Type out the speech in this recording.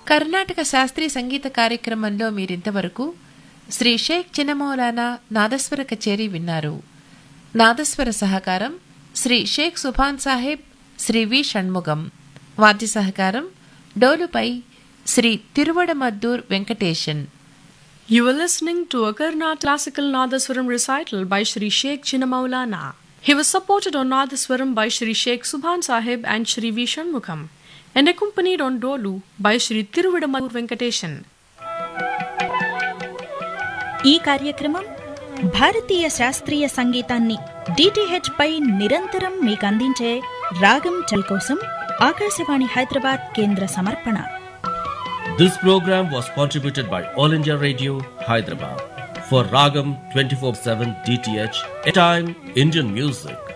కర్ణాటక శాస్త్రీయ సంగీత కార్యక్రమంలో మీరింతవరకు శ్రీ షేక్ చిన్నమౌలానా నాదస్వర కచేరీ విన్నారు నాదస్వర సహకారం శ్రీ షేక్ సుభాన్ సాహెబ్ శ్రీ వి షణ్ముగం వాద్య సహకారం డోలుపై Shri తిరువడమద్దూర్ Venkatesan You were listening to a Karnataka classical Nadaswaram recital by Sri Sheikh Chinnamaulana. He was supported on Nadaswaram by Sri Sheikh Subhan Sahib and Sri V. Shanmukham and accompanied on Dolu by Sri Tiruvidamalur Venkateshan. ఈ కార్యక్రమం భారతీయ శాస్త్రీయ సంగీతాన్ని DTH పై నిరంతరం మీకు అందించే రాగం చల్ కోసం ఆకాశవాణి హైదరాబాద్ కేంద్ర సమర్పణ This program was contributed by All India Radio, Hyderabad. For Ragam 24 7 DTH, time Indian music.